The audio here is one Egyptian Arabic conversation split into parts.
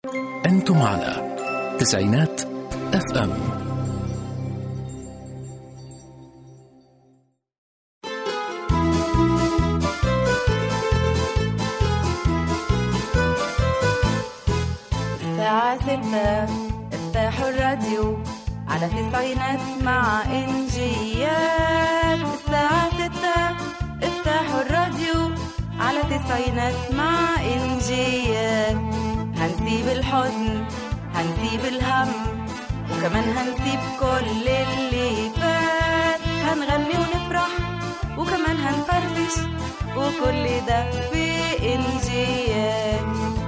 أنتم على تسعينات اف ام الساعة ستة افتحوا الراديو على تسعينات مع إنجيات الساعة ستة افتحوا الراديو على تسعينات مع إنجيات هنسيب الحزن هنسيب الهم وكمان هنسيب كل اللي فات هنغني ونفرح وكمان هنفرفش وكل ده في إنجيات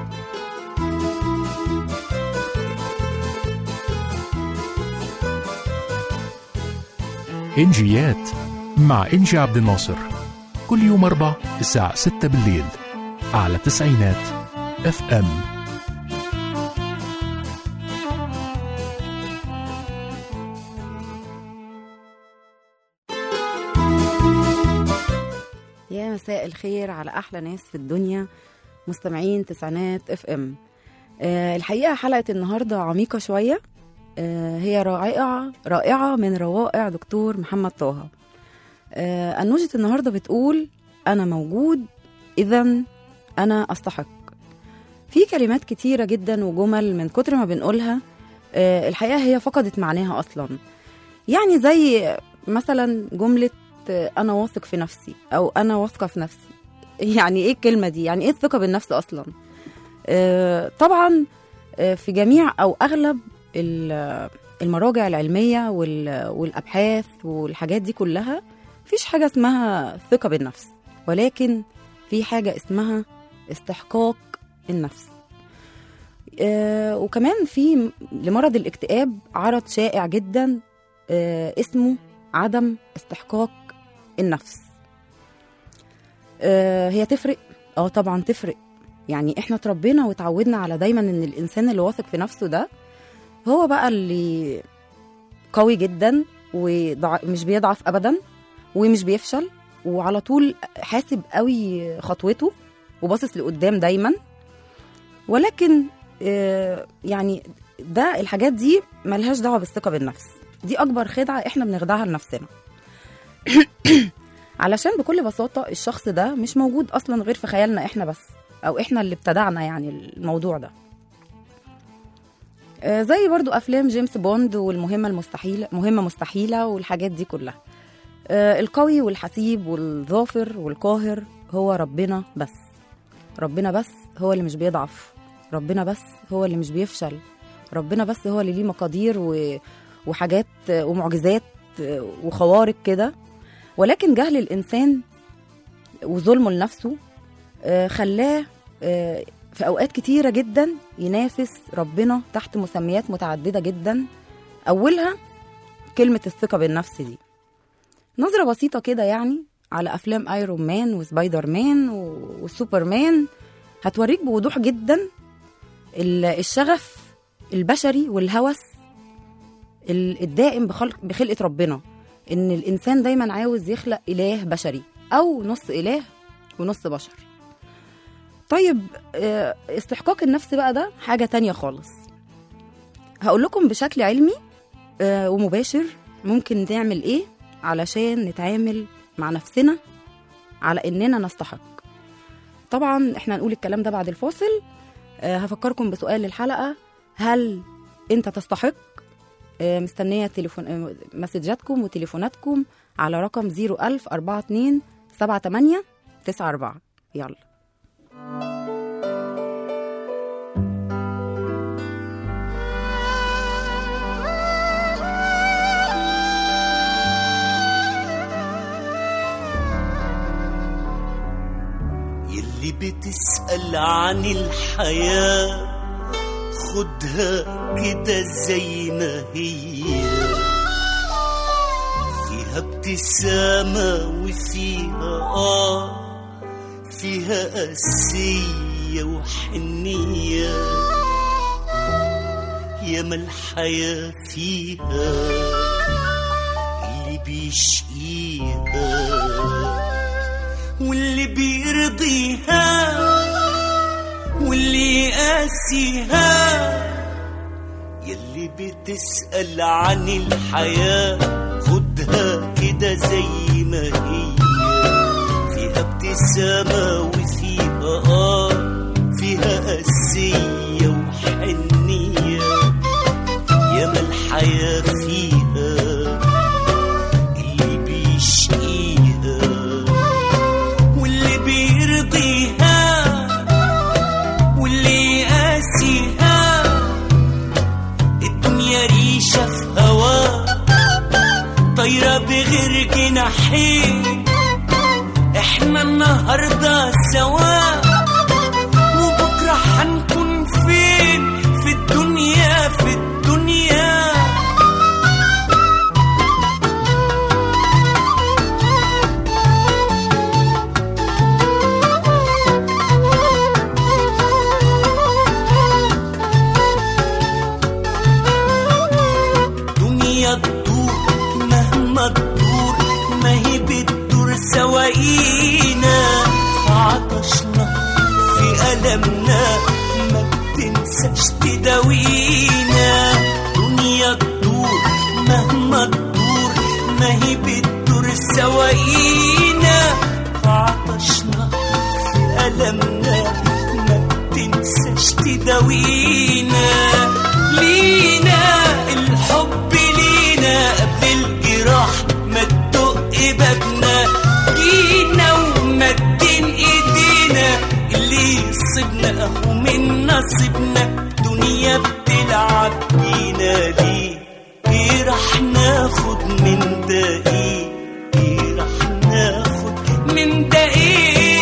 إنجيات مع إنجي عبد الناصر كل يوم أربع الساعة ستة بالليل على تسعينات اف ام يا مساء الخير على احلى ناس في الدنيا مستمعين تسعينات اف ام آه الحقيقه حلقه النهارده عميقه شويه آه هي رائعه رائعه من روائع دكتور محمد طه آه انوجه النهارده بتقول انا موجود اذا انا استحق في كلمات كتيره جدا وجمل من كتر ما بنقولها آه الحقيقه هي فقدت معناها اصلا يعني زي مثلا جمله آه، انا واثق في نفسي او انا واثقه في نفسي يعني ايه الكلمه دي يعني ايه الثقه بالنفس اصلا آه، طبعا آه، في جميع او اغلب ال- المراجع العلميه وال- والابحاث والحاجات دي كلها مفيش حاجه اسمها ثقه بالنفس ولكن في حاجه اسمها استحقاق النفس آه، وكمان في لمرض الاكتئاب عرض شائع جدا آه، اسمه عدم استحقاق النفس آه، هي تفرق اه طبعا تفرق يعني احنا اتربينا واتعودنا على دايما ان الانسان اللي واثق في نفسه ده هو بقى اللي قوي جدا ومش بيضعف ابدا ومش بيفشل وعلى طول حاسب قوي خطوته وباصص لقدام دايما ولكن آه، يعني ده الحاجات دي ملهاش دعوه بالثقه بالنفس دي اكبر خدعه احنا بنخدعها لنفسنا علشان بكل بساطه الشخص ده مش موجود اصلا غير في خيالنا احنا بس او احنا اللي ابتدعنا يعني الموضوع ده آه، زي برضو افلام جيمس بوند والمهمه المستحيله مهمه مستحيله والحاجات دي كلها آه، القوي والحسيب والظافر والقاهر هو ربنا بس ربنا بس هو اللي مش بيضعف ربنا بس هو اللي مش بيفشل ربنا بس هو اللي ليه مقادير و... وحاجات آه، ومعجزات آه، وخوارق كده ولكن جهل الانسان وظلمه لنفسه آه، خلاه آه، في اوقات كتيره جدا ينافس ربنا تحت مسميات متعدده جدا اولها كلمه الثقه بالنفس دي نظره بسيطه كده يعني على افلام ايرون مان وسبايدر مان و- والسوبرمان هتوريك بوضوح جدا ال- الشغف البشري والهوس ال- الدائم بخلق بخلقه ربنا ان الانسان دايما عاوز يخلق اله بشري او نص اله ونص بشر طيب آه، استحقاق النفس بقى ده حاجه تانية خالص هقول لكم بشكل علمي آه، ومباشر ممكن نعمل ايه علشان نتعامل مع نفسنا على اننا نستحق طبعا احنا هنقول الكلام ده بعد الفاصل آه، هفكركم بسؤال للحلقه هل انت تستحق آه، مستنيه تليفون آه، مسجاتكم وتليفوناتكم على رقم 01042 78 94 يلا يلي بتسأل عن الحياة خدها كده زي ما هي فيها ابتسامة وفيها آه فيها قاسية وحنية ياما الحياة فيها اللي بيشقيها واللي بيرضيها واللي واللي قاسيها يلي بتسأل عن الحياة خدها كده زي ما هي فيها ابتسامة وفيها آه فيها قاسية وحنية ياما الحياة فيها اللي بيشقيها واللي بيرضيها واللي قاسيها الدنيا ريشة في هوا طايرة بغير جناحين احنا النهاردة سوا وبكرة هنكون فين في الدنيا في الدنيا دنيا تدور مهما تدور ما هي بتدور سواقينا في عطشنا في ألمنا ما بتنساش تداوينا دنيا تدور مهما تدور ما هي بتدور سواقينا في عطشنا في ألمنا ما بتنساش تداوينا لينا الحب لينا قبل الجراح ما تدق بابنا جينا ومدين ايدينا اللي يصيبنا اهو من نصيبنا دنيا بتلعب بينا ليه ايه راح ناخد من ده ايه ايه راح ناخد من ده ايه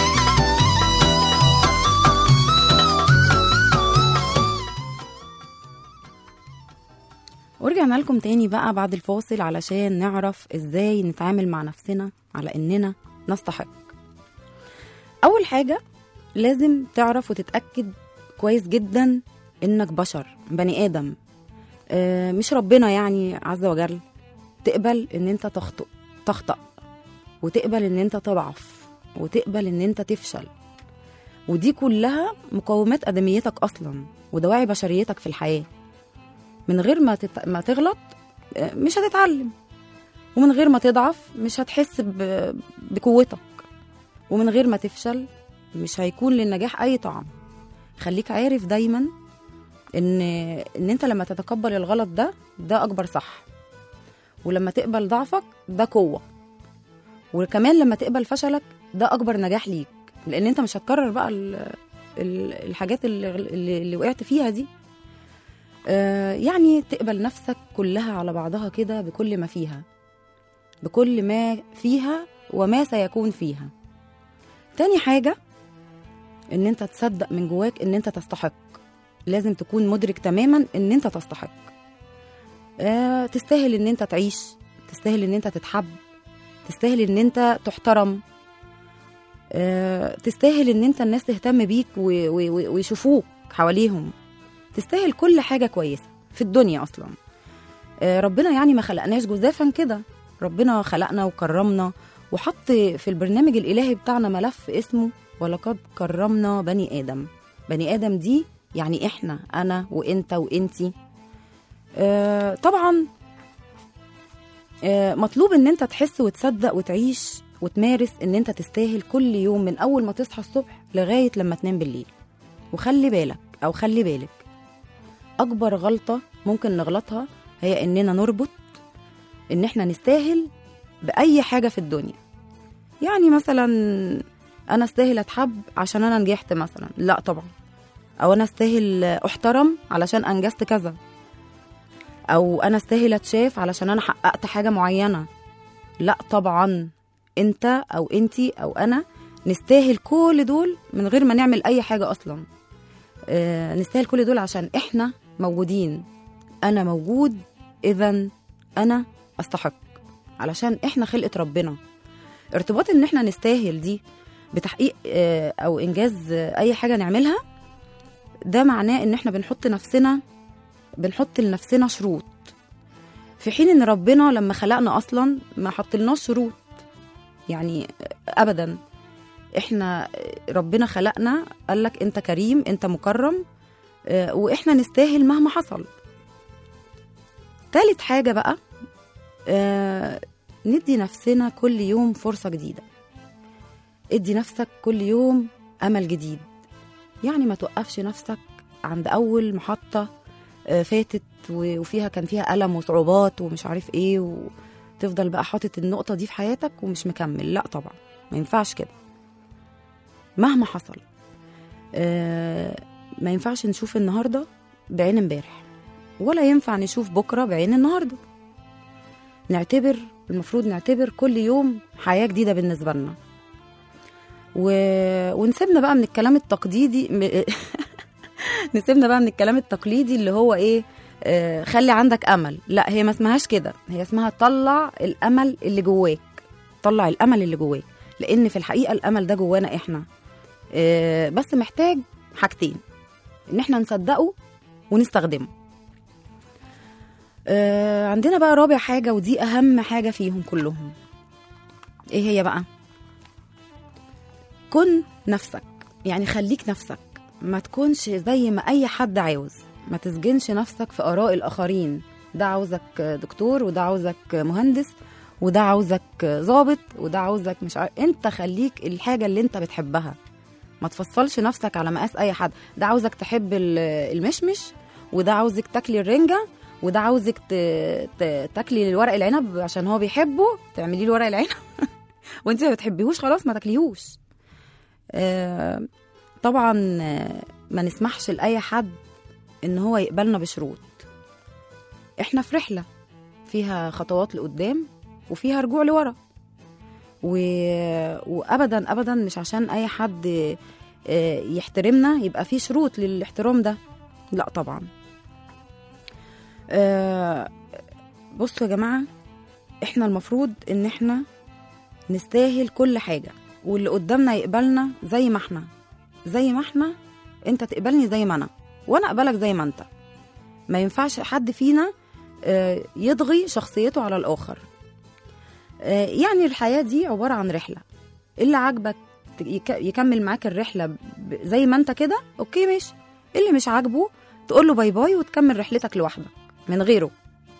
ورجعنا لكم تاني بقى بعد الفاصل علشان نعرف ازاي نتعامل مع نفسنا على اننا نستحق اول حاجة لازم تعرف وتتأكد كويس جدا انك بشر بني ادم آه، مش ربنا يعني عز وجل تقبل ان انت تخطئ تخطأ وتقبل ان انت تضعف وتقبل ان انت تفشل ودي كلها مقومات ادميتك اصلا ودواعي بشريتك في الحياه من غير ما تت... ما تغلط آه، مش هتتعلم ومن غير ما تضعف مش هتحس ب... بقوتك ومن غير ما تفشل مش هيكون للنجاح اي طعم خليك عارف دايما ان ان انت لما تتقبل الغلط ده ده اكبر صح ولما تقبل ضعفك ده قوه وكمان لما تقبل فشلك ده اكبر نجاح ليك لان انت مش هتكرر بقى ال... ال- الحاجات اللي, اللي, اللي وقعت فيها دي آه، يعني تقبل نفسك كلها على بعضها كده بكل ما فيها بكل ما فيها وما سيكون فيها تاني حاجة ان انت تصدق من جواك ان انت تستحق لازم تكون مدرك تماما ان انت تستحق آه، تستاهل ان انت تعيش تستاهل ان انت تتحب تستاهل ان انت تحترم آه، تستاهل ان انت الناس تهتم بيك و- و- و- ويشوفوك حواليهم تستاهل كل حاجة كويسة في الدنيا أصلا آه، ربنا يعني ما خلقناش جزافا كده ربنا خلقنا وكرمنا وحط في البرنامج الإلهي بتاعنا ملف اسمه ولقد كرمنا بني آدم بني آدم دي يعني إحنا أنا وإنت وإنتي آه، طبعا آه، مطلوب ان انت تحس وتصدق وتعيش وتمارس ان انت تستاهل كل يوم من اول ما تصحى الصبح لغايه لما تنام بالليل وخلي بالك او خلي بالك اكبر غلطه ممكن نغلطها هي اننا نربط ان احنا نستاهل باي حاجه في الدنيا يعني مثلا انا استاهل اتحب عشان انا نجحت مثلا لا طبعا او انا استاهل احترم علشان انجزت كذا او انا استاهل اتشاف علشان انا حققت حاجه معينه لا طبعا انت او انتي او انا نستاهل كل دول من غير ما نعمل اي حاجه اصلا آه، نستاهل كل دول عشان احنا موجودين انا موجود اذا انا استحق علشان احنا خلقه ربنا ارتباط ان احنا نستاهل دي بتحقيق آه، او انجاز آه، اي حاجه نعملها ده معناه ان احنا بنحط نفسنا بنحط لنفسنا شروط في حين ان ربنا لما خلقنا اصلا ما حطلناش شروط يعني ابدا احنا ربنا خلقنا قال لك انت كريم انت مكرم آه، واحنا نستاهل مهما حصل تالت حاجة بقى آه، ندي نفسنا كل يوم فرصة جديدة ادي نفسك كل يوم أمل جديد يعني ما توقفش نفسك عند أول محطة آه، فاتت و- وفيها كان فيها ألم وصعوبات ومش عارف إيه وتفضل بقى حاطط النقطة دي في حياتك ومش مكمل لا طبعا ما ينفعش كده مهما حصل آه، ما ينفعش نشوف النهاردة بعين امبارح ولا ينفع نشوف بكرة بعين النهاردة نعتبر المفروض نعتبر كل يوم حياة جديدة بالنسبة لنا و... ونسيبنا بقى من الكلام التقليدي م- نسيبنا بقى من الكلام التقليدي اللي هو ايه آه خلي عندك امل لا هي ما اسمهاش كده هي اسمها طلع الامل اللي جواك طلع الامل اللي جواك لان في الحقيقه الامل ده جوانا احنا آه بس محتاج حاجتين ان احنا نصدقه ونستخدمه آه عندنا بقى رابع حاجه ودي اهم حاجه فيهم كلهم ايه هي بقى كن نفسك يعني خليك نفسك ما تكونش زي ما اي حد عاوز ما تسجنش نفسك في اراء الاخرين ده عاوزك دكتور وده عاوزك مهندس وده عاوزك ظابط وده عاوزك مش عارف انت خليك الحاجه اللي انت بتحبها ما تفصلش نفسك على مقاس اي حد ده عاوزك تحب ال- المشمش وده عاوزك تاكلي الرنجه وده عاوزك ت- ت- تاكلي الورق العنب عشان هو بيحبه تعملي له ورق العنب وانت ما بتحبيهوش خلاص ما تاكليهوش آه، طبعا آه، ما نسمحش لاي حد ان هو يقبلنا بشروط احنا في رحله فيها خطوات لقدام وفيها رجوع لورا و... وابدا ابدا مش عشان اي حد آه، يحترمنا يبقى في شروط للاحترام ده لا طبعا آه، بصوا يا جماعه احنا المفروض ان احنا نستاهل كل حاجه واللي قدامنا يقبلنا زي ما احنا زي ما احنا انت تقبلني زي ما انا وانا اقبلك زي ما انت ما ينفعش حد فينا آه، يضغي شخصيته على الاخر آه، يعني الحياه دي عباره عن رحله اللي عاجبك ت- يك- يكمل معاك الرحله ب- زي ما انت كده اوكي ماشي اللي مش عاجبه تقول له باي باي وتكمل رحلتك لوحدك من غيره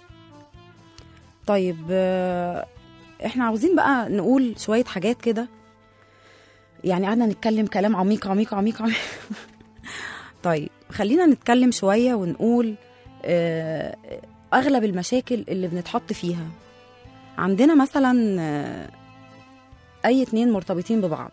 طيب آه، احنا عاوزين بقى نقول شويه حاجات كده يعني قعدنا نتكلم كلام عميق عميق عميق عميق طيب خلينا نتكلم شوية ونقول آه، أغلب المشاكل اللي بنتحط فيها عندنا مثلا آه، أي اتنين مرتبطين ببعض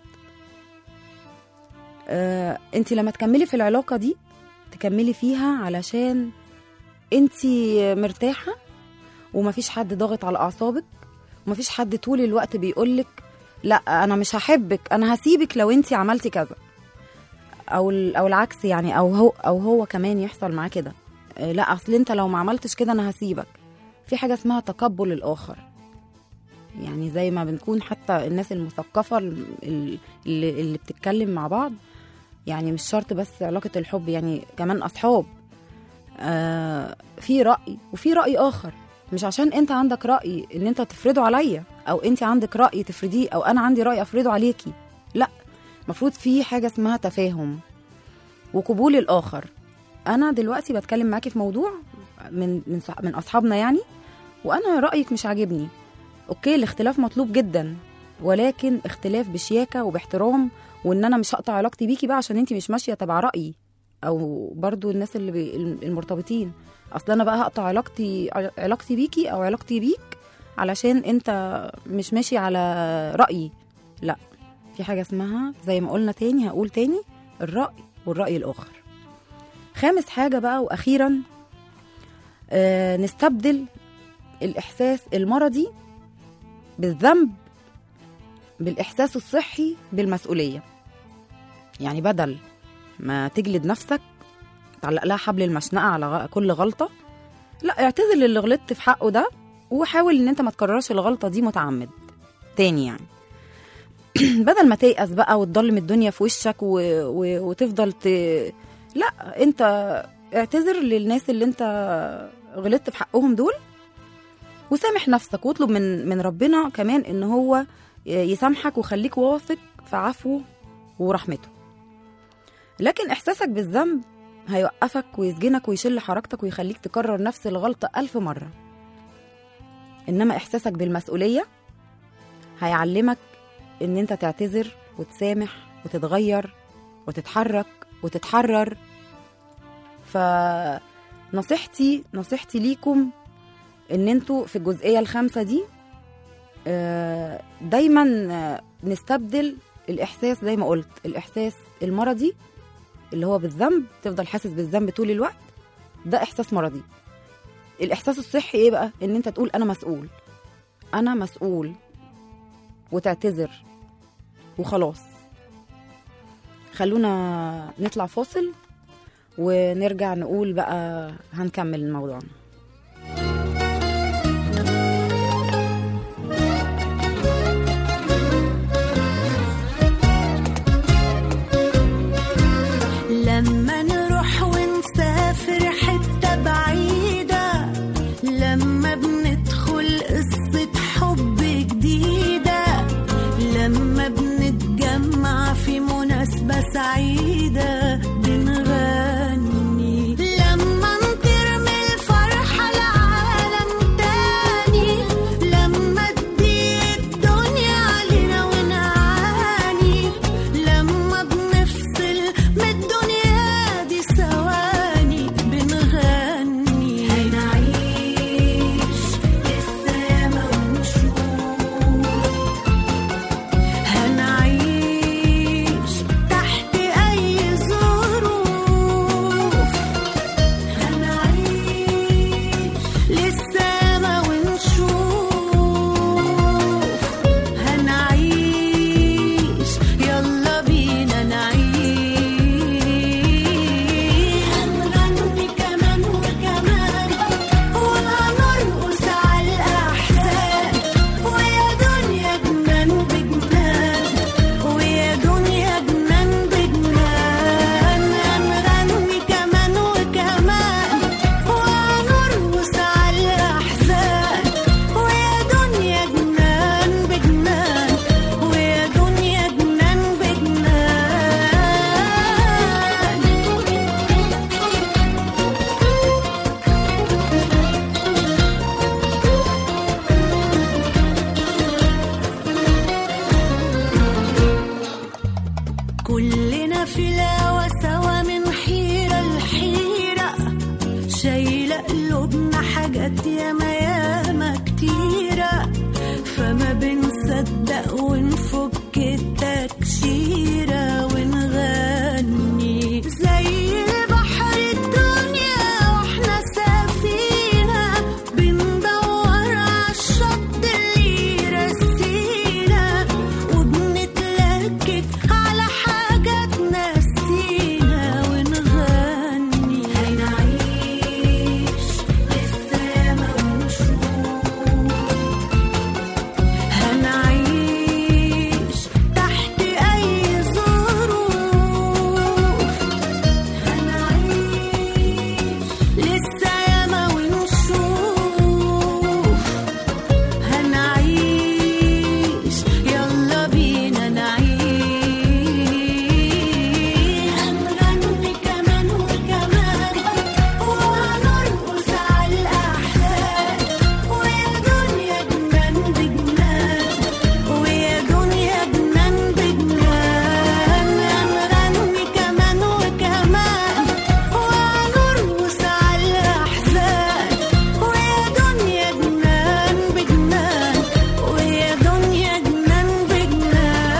آه، انت لما تكملي في العلاقة دي تكملي فيها علشان انت مرتاحة ومفيش حد ضاغط على أعصابك ومفيش حد طول الوقت بيقولك لا انا مش هحبك انا هسيبك لو انت عملتي كذا او ال- او العكس يعني او هو او هو كمان يحصل معاه كده آه، لا اصل انت لو ما عملتش كده انا هسيبك في حاجه اسمها تقبل الاخر يعني زي ما بنكون حتى الناس المثقفه ال- ال- اللي, اللي بتتكلم مع بعض يعني مش شرط بس علاقه الحب يعني كمان اصحاب آه في راي وفي راي اخر مش عشان انت عندك راي ان انت تفرضه عليا او انت عندك راي تفرضيه او انا عندي راي افرضه عليكي لا المفروض في حاجه اسمها تفاهم وقبول الاخر انا دلوقتي بتكلم معاكي في موضوع من من صح- من اصحابنا يعني وانا رايك مش عاجبني اوكي الاختلاف مطلوب جدا ولكن اختلاف بشياكه وباحترام وان انا مش هقطع علاقتي بيكي بقى عشان انت مش ماشيه تبع رايي او برضو الناس اللي بي المرتبطين اصل انا بقى هقطع علاقتي علاقتي بيكي او علاقتي بيك علشان انت مش ماشي على رايي لا في حاجه اسمها زي ما قلنا تاني هقول تاني الراي والراي الاخر خامس حاجه بقى واخيرا آه نستبدل الاحساس المرضي بالذنب بالاحساس الصحي بالمسؤوليه يعني بدل ما تجلد نفسك تعلق لها حبل المشنقه على غ- كل غلطه لا اعتذر للي غلطت في حقه ده وحاول ان انت ما تكررش الغلطه دي متعمد تاني يعني بدل ما تيأس بقى وتضلم الدنيا في وشك و... و... وتفضل ت... لا انت اعتذر للناس اللي انت غلطت في حقهم دول وسامح نفسك واطلب من من ربنا كمان ان هو يسامحك وخليك واثق في عفوه ورحمته لكن إحساسك بالذنب هيوقفك ويسجنك ويشل حركتك ويخليك تكرر نفس الغلطة ألف مرة إنما إحساسك بالمسؤولية هيعلمك إن أنت تعتذر وتسامح وتتغير وتتحرك وتتحرر فنصيحتي نصيحتي ليكم ان انتوا في الجزئيه الخامسه دي آه، دايما آه، نستبدل الاحساس زي ما قلت الاحساس المرضي اللي هو بالذنب تفضل حاسس بالذنب طول الوقت ده احساس مرضي الاحساس الصحي ايه بقى ان انت تقول انا مسؤول انا مسؤول وتعتذر وخلاص خلونا نطلع فاصل ونرجع نقول بقى هنكمل موضوعنا لما نروح ونسافر حتة بعيدة لما بندخل قصة حب جديدة لما بنتجمع في مناسبة سعيدة بنغني لما نطير من الفرحة لعالم تاني لما تضيق الدنيا علينا ونعاني لما بنفصل من الدنيا دي ثواني بنغني هنعيش لسه ياما ونشوف هنعيش تحت أي ظروف هنعيش لسه ما ونشوف هنعيش يلا بينا نعيش هنغني كمان وكمان وهنرقص على الأحزان ويا دنيا جنان بجنان ويا دنيا جنان بجنان هنغني كمان وكمان وهنرقص على الأحزان ويا دنيا جنان بجنان ويا دنيا جنان بجنان كلنا في الهوا سوا من حيرة لحيرة شايلة قلوبنا حاجات ياما ياما كتيرة فما بنصدق ونفك التكشيرة ونغني زي البحر الدنيا واحنا سفينة بندور عالشط اللي يرسينا وبنتلكك على حاجات نسينا ونغني هنعيش لسه ياما ونشوف هنعيش تحت أي ظروف هنعيش لسه ياما ونشوف هنعيش يلا بينا نعيش هنغني كمان وكمان وهنرقص على الأحزان ويا دنيا جنان بجنان ويا دنيا جنان بجنان هنغني كمان وكمان وهنرقص على الأحزان ويا دنيا جنان بجنان ويا دنيا جنان بجنان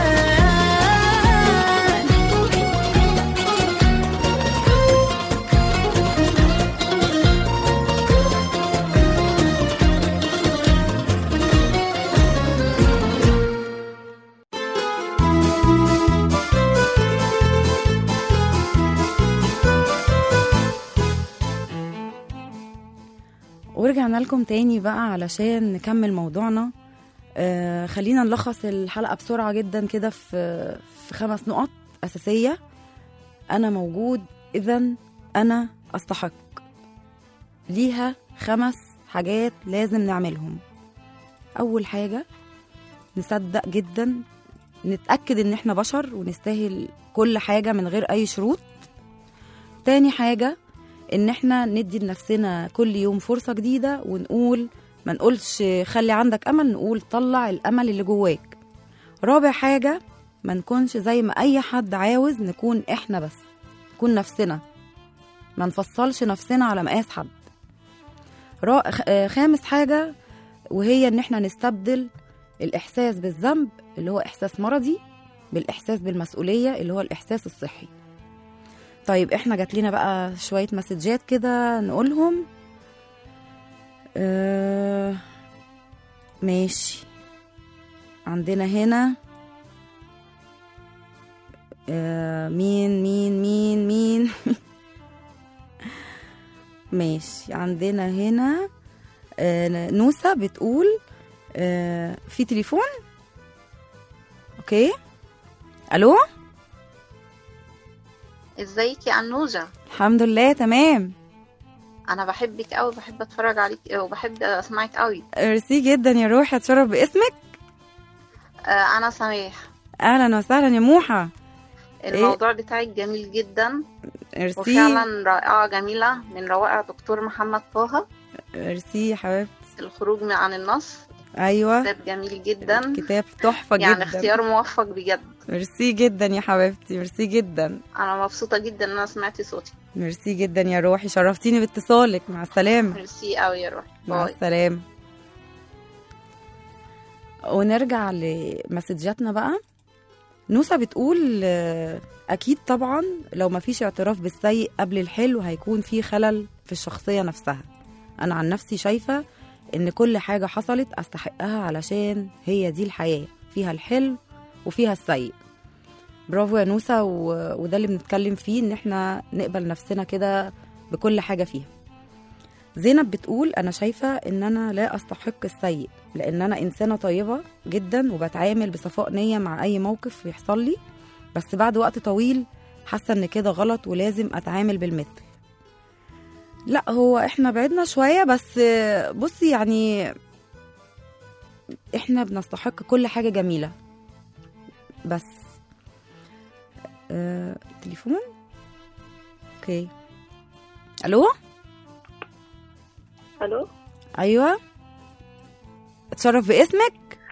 ورجعنا لكم تاني بقى علشان نكمل موضوعنا آه خلينا نلخص الحلقة بسرعة جدا كده في في خمس نقط أساسية أنا موجود إذا أنا أستحق ليها خمس حاجات لازم نعملهم أول حاجة نصدق جدا نتأكد إن إحنا بشر ونستاهل كل حاجة من غير أي شروط تاني حاجة إن إحنا ندي لنفسنا كل يوم فرصة جديدة ونقول ما نقولش خلي عندك أمل نقول طلع الأمل اللي جواك رابع حاجة ما نكونش زي ما أي حد عاوز نكون إحنا بس نكون نفسنا ما نفصلش نفسنا على مقاس حد را- خ- آه، خامس حاجة وهي إن إحنا نستبدل الإحساس بالذنب اللي هو إحساس مرضي بالإحساس بالمسؤولية اللي هو الإحساس الصحي طيب إحنا جات لنا بقى شوية مسجات كده نقولهم آه ماشي عندنا هنا آه مين مين مين مين ماشي عندنا هنا آه نوسة بتقول آه في تليفون اوكي الو ازيك يا انوجه الحمد لله تمام انا بحبك قوي بحب اتفرج عليك وبحب اسمعك قوي ميرسي جدا يا روحي اتشرف باسمك آه انا سميح اهلا وسهلا يا موحة الموضوع بتاعك جميل جدا ميرسي وفعلا رائعه جميله من روائع دكتور محمد طه ميرسي يا حبيبتي الخروج من عن النص ايوه كتاب جميل جدا كتاب تحفة يعني جدا اختيار موفق بجد ميرسي جدا يا حبيبتي ميرسي جدا انا مبسوطه جدا ان انا سمعت صوتي ميرسي جدا يا روحي شرفتيني باتصالك مع السلامة ميرسي قوي يا روحي مع باي السلامة ونرجع لمسجاتنا بقى نوسة بتقول آه، أكيد طبعا لو مفيش اعتراف بالسيء قبل الحلو هيكون في خلل في الشخصية نفسها أنا عن نفسي شايفة إن كل حاجة حصلت أستحقها علشان هي دي الحياة فيها الحلو وفيها السيء برافو يا نوسة و... وده اللي بنتكلم فيه إن إحنا نقبل نفسنا كده بكل حاجة فيها زينب بتقول أنا شايفة إن أنا لا أستحق السيء لأن أنا إنسانة طيبة جدا وبتعامل بصفاء نية مع أي موقف يحصل لي بس بعد وقت طويل حاسة إن كده غلط ولازم أتعامل بالمثل لا هو إحنا بعدنا شوية بس بصي يعني إحنا بنستحق كل حاجة جميلة بس آه، تليفون اوكي الو الو ايوه اتشرف باسمك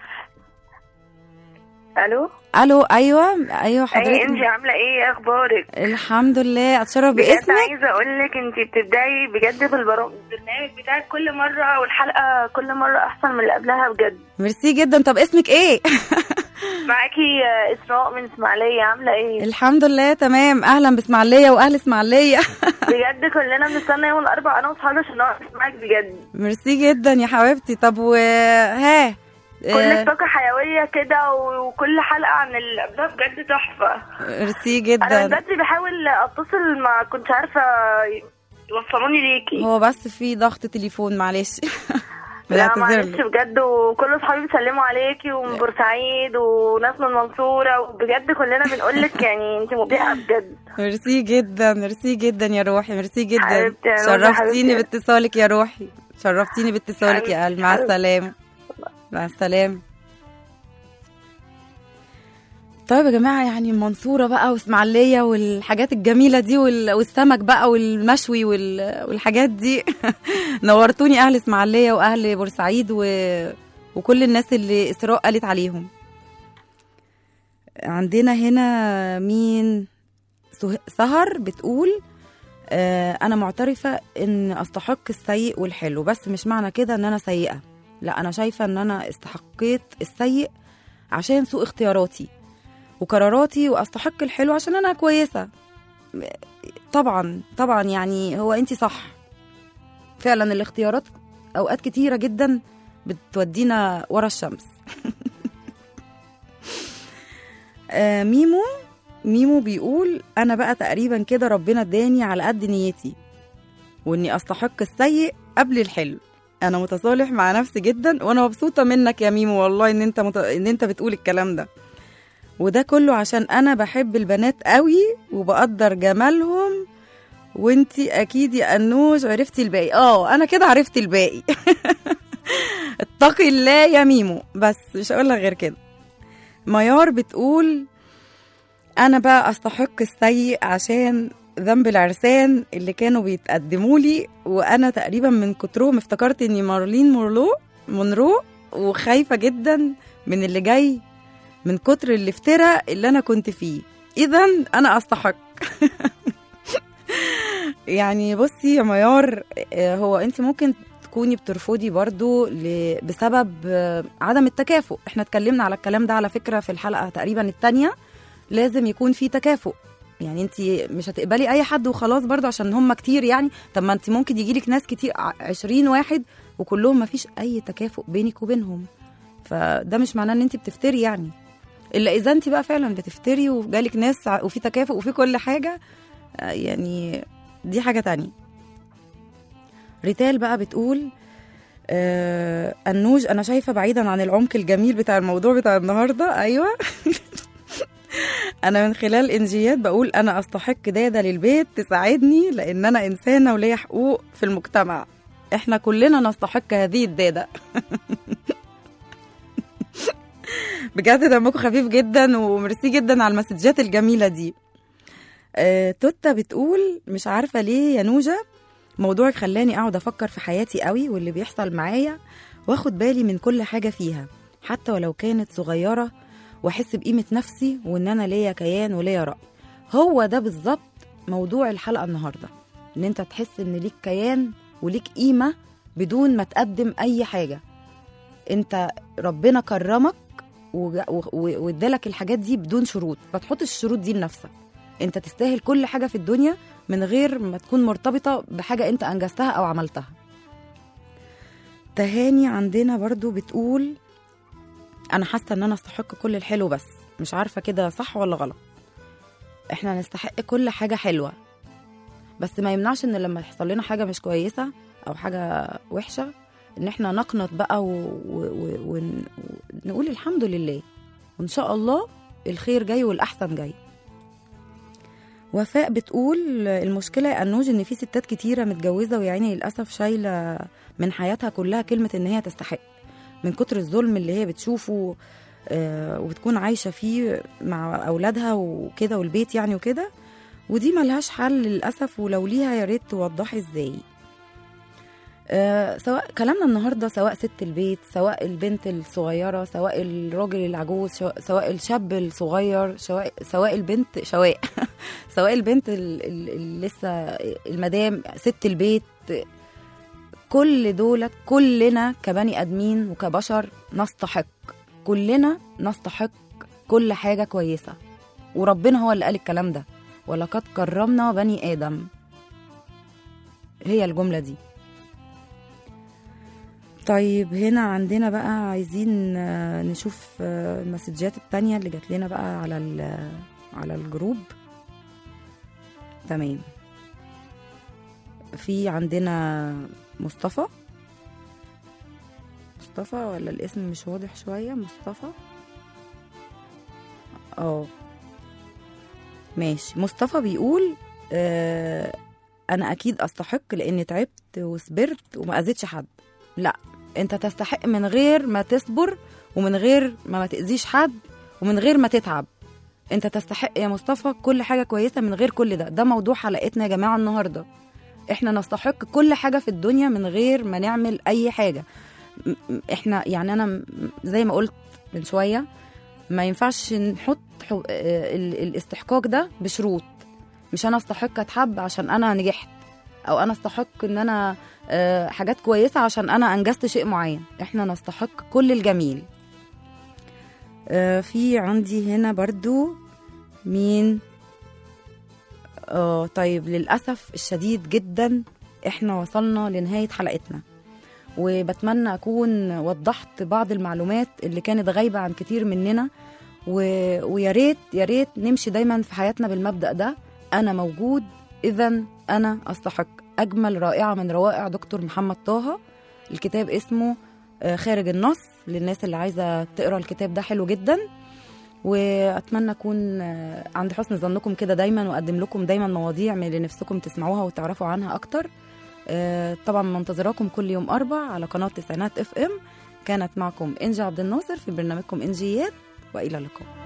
الو الو ايوه ايوه اي حضرتك انت عامله ايه إيه اخبارك الحمد لله اتشرف بجد باسمك عايزه اقول لك انت بتبداي بجد في البرامج البرنامج بتاعك كل مره والحلقه كل مره احسن من اللي قبلها بجد ميرسي جدا طب اسمك ايه معاكي آه، اسراء من اسماعيليه عامله ايه الحمد لله تمام اهلا باسماعيليه واهل اسماعيليه بجد كلنا بنستنى يوم الاربعاء انا واصحابي عشان نقعد نسمعك بجد ميرسي جدا يا حبيبتي طب و ها كلك آه، طاقه حيويه كده وكل حلقه عن اللي قبلها بجد تحفه ميرسي انا من جدا بدري بحاول اتصل ما كنتش عارفه يوصلوني ليكي هو بس في ضغط تليفون معلش لا بنعتذر معلش لك. بجد وكل اصحابي بيسلموا عليكي ومن بورسعيد وناس من المنصوره وبجد كلنا بنقول لك يعني انت مبدعه بجد ميرسي جدا ميرسي جدا يا روحي ميرسي جدا حبيبتي يا نور، شرفتيني حبيبتي. باتصالك يا روحي شرفتيني باتصالك يا قلبي مع حبيبتي. السلامة مع السلامة طيب يا جماعة يعني المنصورة بقى واسماعيلية والحاجات الجميلة دي وال- والسمك بقى والمشوي وال- والحاجات دي نورتوني أهل اسماعيلية وأهل بورسعيد و... وكل الناس اللي إسراء قالت عليهم عندنا هنا مين سه- سهر بتقول آه انا معترفه ان استحق السيء والحلو بس مش معنى كده ان انا سيئه لا انا شايفه ان انا استحقيت السيء عشان سوء اختياراتي وقراراتي واستحق الحلو عشان انا كويسه طبعا طبعا يعني هو انت صح فعلا الاختيارات اوقات كتيره جدا بتودينا ورا الشمس آه ميمو ميمو بيقول انا بقى تقريبا كده ربنا اداني على قد نيتي واني استحق السيء قبل الحلو انا متصالح مع نفسي جدا وانا مبسوطه منك يا ميمو والله ان انت مت... ان انت بتقول الكلام ده وده كله عشان انا بحب البنات قوي وبقدر جمالهم وانتي اكيد يا انوش عرفتي الباقي اه انا كده عرفت الباقي اتقي الله يا ميمو بس مش هقول لك غير كده ميار بتقول انا بقى استحق السيء عشان ذنب العرسان اللي كانوا بيتقدموا لي وانا تقريبا من كترهم افتكرت اني مارلين مورلو مونرو وخايفه جدا من اللي جاي من كتر الافتراء اللي انا كنت فيه اذا انا استحق يعني بصي يا ميار آه، هو انت ممكن تكوني بترفضي برضو ل- بسبب آه، عدم التكافؤ احنا اتكلمنا على الكلام ده على فكرة في الحلقة تقريبا التانية لازم يكون في تكافؤ يعني انت مش هتقبلي اي حد وخلاص برضو عشان هم كتير يعني طب ما انت ممكن يجيلك ناس كتير ع- عشرين واحد وكلهم ما فيش اي تكافؤ بينك وبينهم فده مش معناه ان انت بتفتري يعني الا اذا انت بقى فعلا بتفتري وجالك ناس ع- وفي تكافؤ وفي كل حاجه آه، يعني دي حاجه تانية ريتال بقى بتقول آه النوج انا شايفه بعيدا عن العمق الجميل بتاع الموضوع بتاع النهارده ايوه انا من خلال انجيات بقول انا استحق داده للبيت تساعدني لان انا انسانه وليا حقوق في المجتمع احنا كلنا نستحق هذه الداده بجد دمكم خفيف جدا وميرسي جدا على المسجات الجميله دي آه، توتا بتقول مش عارفه ليه يا نوجه موضوعك خلاني اقعد افكر في حياتي قوي واللي بيحصل معايا واخد بالي من كل حاجه فيها حتى ولو كانت صغيره واحس بقيمه نفسي وان انا ليا كيان وليا راي هو ده بالظبط موضوع الحلقه النهارده ان انت تحس ان ليك كيان وليك قيمه بدون ما تقدم اي حاجه انت ربنا كرمك وج- و- و- وادالك الحاجات دي بدون شروط ما تحطش الشروط دي لنفسك انت تستاهل كل حاجه في الدنيا من غير ما تكون مرتبطه بحاجه انت انجزتها او عملتها تهاني عندنا برضو بتقول انا حاسه ان انا استحق كل الحلو بس مش عارفه كده صح ولا غلط احنا نستحق كل حاجه حلوه بس ما يمنعش ان لما يحصل لنا حاجه مش كويسه او حاجه وحشه ان احنا نقنط بقى ونقول و... و... ون- ونقول الحمد لله وان شاء الله الخير جاي والاحسن جاي وفاء بتقول المشكله يا انوج ان في ستات كتيره متجوزه ويعني للاسف شايله من حياتها كلها كلمه ان هي تستحق من كتر الظلم اللي هي بتشوفه آه، وبتكون عايشه فيه مع اولادها وكده والبيت يعني وكده ودي ملهاش حل للاسف ولو ليها يا ريت توضحي ازاي آه، سواء كلامنا النهارده سواء ست البيت سواء البنت الصغيره سواء الراجل العجوز شو- سواء الشاب الصغير سواء سواء البنت شواء سواء البنت ال- ال- اللي لسه المدام ست البيت كل دول كلنا كبني ادمين وكبشر نستحق كلنا نستحق كل حاجه كويسه وربنا هو اللي قال الكلام ده ولقد كرمنا بني ادم هي الجمله دي طيب هنا عندنا بقى عايزين آه، نشوف آه، المسجات التانية اللي جات لنا بقى على ال- على الجروب تمام في عندنا مصطفى مصطفى ولا الاسم مش واضح شوية مصطفى اه ماشي مصطفى بيقول آه انا اكيد استحق لاني تعبت وصبرت وما اذيتش حد لا انت تستحق من غير ما تصبر ومن غير ما ما تاذيش حد ومن غير ما تتعب انت تستحق يا مصطفى كل حاجه كويسه من غير كل ده ده موضوع حلقتنا يا جماعه النهارده احنا نستحق كل حاجه في الدنيا من غير ما نعمل اي حاجه م- م- احنا يعني انا م- زي ما قلت من شويه ما ينفعش نحط حو... آه، ال- الاستحقاق ده بشروط مش انا استحق اتحب عشان انا نجحت او انا استحق ان انا آه، حاجات كويسه عشان انا انجزت شيء معين احنا نستحق كل الجميل آه، في عندي هنا برضو مين اه طيب للأسف الشديد جدا احنا وصلنا لنهاية حلقتنا وبتمنى أكون وضحت بعض المعلومات اللي كانت غايبة عن كتير مننا و... ويا ريت يا ريت نمشي دايما في حياتنا بالمبدأ ده أنا موجود إذا أنا أستحق أجمل رائعة من روائع دكتور محمد طه الكتاب اسمه آه، خارج النص للناس اللي عايزة تقرأ الكتاب ده حلو جدا واتمنى اكون آه، عند حسن ظنكم كده دايما واقدم لكم دايما مواضيع من اللي نفسكم تسمعوها وتعرفوا عنها اكتر آه، طبعا منتظراكم كل يوم اربع على قناه تسعينات اف ام كانت معكم انجي عبد الناصر في برنامجكم انجيات والى اللقاء